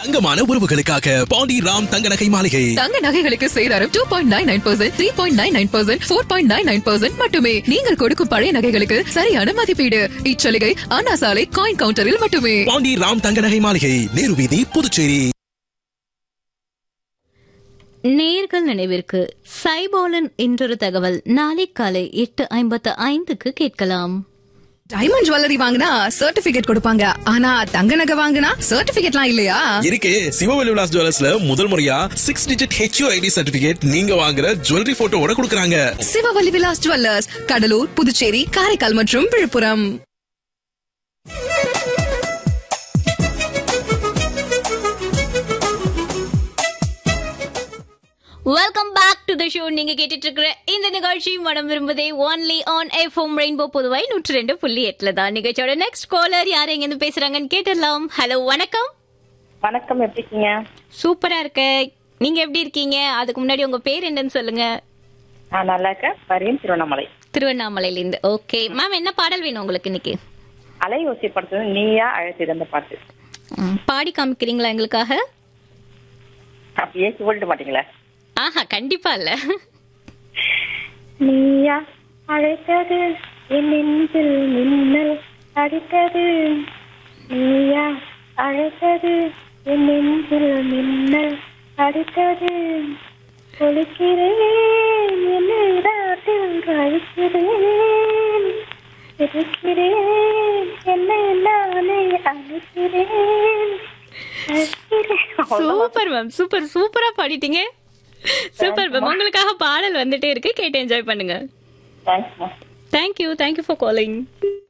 தங்கமான உறவுகளுக்காக பாண்டி ராம் தங்க நகை மாளிகை தங்க நகைகளுக்கு சேதாரம் two point nine nine percent three point nine nine percent four point nine nine percent மட்டுமே நீங்கள் கொடுக்கும் பழைய நகைகளுக்கு சரியான மதிப்பீடு இச்சலுகை அண்ணா சாலை காயின் கவுண்டரில் மட்டுமே பாண்டி ராம் தங்க நகை மாளிகை நேரு வீதி புதுச்சேரி நேர்கள் நினைவிற்கு சைபோலன் என்றொரு தகவல் நாளை காலை எட்டு ஐம்பத்து ஐந்துக்கு கேட்கலாம் டைமண்ட் ஜுவல்லரி வாங்கினா சர்டிபிகேட் கொடுப்பாங்க ஆனா தங்க நகை வாங்கினா சர்டிபிகேட்லாம் இல்லையா இருக்கு சிவவெளி விலாஸ் ஜுவல்லர்ஸ்ல முதல் முறையா six digit HU ID certificate நீங்க வாங்குற ஜுவல்லரி போட்டோவோட கொடுக்கறாங்க சிவவல்லி விலாஸ் ஜுவல்லர்ஸ் கடலூர் புதுச்சேரி காரைக்கால் மற்றும் Villupuram welcome back to the show நீங்க கேட்டுட்டு இருக்கிற இந்த நிகழ்ச்சி மனம் விரும்புதே only on FM rainbow Puduvai நூற்றி ரெண்டு புள்ளி எட்டுல தான் நிகழ்ச்சியோட நெக்ஸ்ட் காலர் யார் எங்க இருந்து பேசுறாங்கன்னு கேட்டுடலாம் ஹலோ வணக்கம் வணக்கம் எப்படி இருக்கீங்க சூப்பரா இருக்க நீங்க எப்படி இருக்கீங்க அதுக்கு முன்னாடி உங்க பேர் என்னன்னு சொல்லுங்க நான் நல்லா இருக்கேன் பரியன் திருவண்ணாமலை திருவண்ணாமலையில இருந்து ஓகே மேம் என்ன பாடல் வேணும் உங்களுக்கு இன்னைக்கு அலை ஓசை படத்துல நீயா அழைத்திருந்த பாட்டு ம், பாடி காமிக்கிறீங்களா எங்களுக்காக அப்படியே சொல்லிட்டு மாட்டீங்களா ஆஹா கண்டிப்பா இல்ல நீயா அழைத்தது என் நெஞ்சில் மின்னல் அடித்தது நீயா அழைத்தது என் நெஞ்சில் மின்னல் அடித்தது ஒழிக்கிறேன் என்னை ராட்டில் அழிக்கிறேன் இருக்கிறேன் என்னை நானே அழிக்கிறேன் அழிக்கிறேன். அவ்வளவுதான். சூப்பர் மேம் சூப்பர் சூப்பரா பாடிட்டீங்க சூப்பர் மேம் உங்களுக்காக பாடல் வந்துட்டே இருக்கு கேட்டு என்ஜாய் பண்ணுங்க Thanks, ma. Thank you thank you for calling